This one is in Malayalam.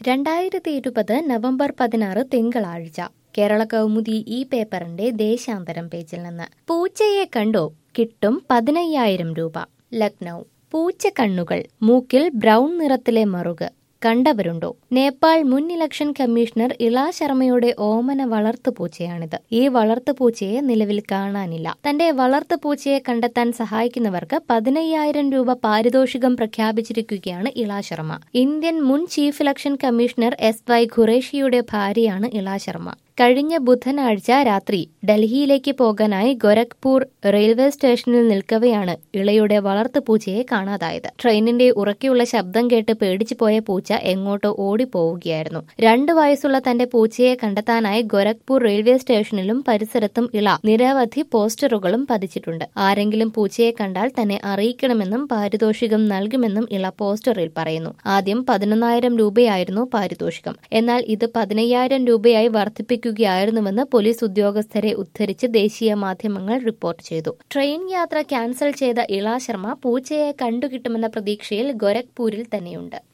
രണ്ടായിരത്തി ഇരുപത് നവംബർ പതിനാറ് തിങ്കളാഴ്ച കേരള കൗമുദി ഈ പേപ്പറിന്റെ ദേശാന്തരം പേജിൽ നിന്ന് പൂച്ചയെ കണ്ടോ കിട്ടും പതിനയ്യായിരം രൂപ ലക്നൗ പൂച്ചക്കണ്ണുകൾ മൂക്കിൽ ബ്രൗൺ നിറത്തിലെ മറുക് കണ്ടവരുണ്ടോ നേപ്പാൾ മുൻ ഇലക്ഷൻ കമ്മീഷണർ ഇള ശർമ്മയുടെ ഓമന വളർത്തുപൂച്ചയാണിത് ഈ വളർത്തുപൂച്ചയെ നിലവിൽ കാണാനില്ല തന്റെ വളർത്തുപൂച്ചയെ കണ്ടെത്താൻ സഹായിക്കുന്നവർക്ക് പതിനയ്യായിരം രൂപ പാരിതോഷികം പ്രഖ്യാപിച്ചിരിക്കുകയാണ് ഇള ശർമ്മ ഇന്ത്യൻ മുൻ chief election commissioner S Y ഖുറേഷിയുടെ ഭാര്യയാണ് ഇള ശർമ്മ കഴിഞ്ഞ ബുധനാഴ്ച രാത്രി ഡൽഹിയിലേക്ക് പോകാനായി ഗോരഖ്പൂർ റെയിൽവേ സ്റ്റേഷനിൽ നിൽക്കവെയാണ് ഇളയുടെ വളർത്തുപൂച്ചയെ കാണാതായത് ട്രെയിനിന്റെ ഉറക്കെയുള്ള ശബ്ദം കേട്ട് പേടിച്ചു പോയ പൂച്ച എങ്ങോട്ടോ ഓടിപ്പോവുകയായിരുന്നു രണ്ടു വയസ്സുള്ള തന്റെ പൂച്ചയെ കണ്ടെത്താനായി ഗോരഖ്പൂർ റെയിൽവേ സ്റ്റേഷനിലും പരിസരത്തും ഇള നിരവധി പോസ്റ്ററുകളും പതിച്ചിട്ടുണ്ട് ആരെങ്കിലും പൂച്ചയെ കണ്ടാൽ തന്നെ അറിയിക്കണമെന്നും പാരിതോഷികം നൽകുമെന്നും ഇള പോസ്റ്ററിൽ പറയുന്നു ആദ്യം പതിനൊന്നായിരം രൂപയായിരുന്നു പാരിതോഷികം എന്നാൽ ഇത് പതിനയ്യായിരം രൂപയായി വർദ്ധിപ്പിക്കും ഉപയോഗിക്കുകയായിരുന്നുവെന്ന് പോലീസ് ഉദ്യോഗസ്ഥരെ ഉദ്ധരിച്ച് ദേശീയ മാധ്യമങ്ങൾ റിപ്പോർട്ട് ചെയ്തു ട്രെയിൻ യാത്ര ക്യാൻസൽ ചെയ്ത ഇള ശർമ്മ പൂച്ചയെ കണ്ടുകിട്ടുമെന്ന പ്രതീക്ഷയിൽ ഗോരഖ്പൂരിൽ തന്നെയുണ്ട്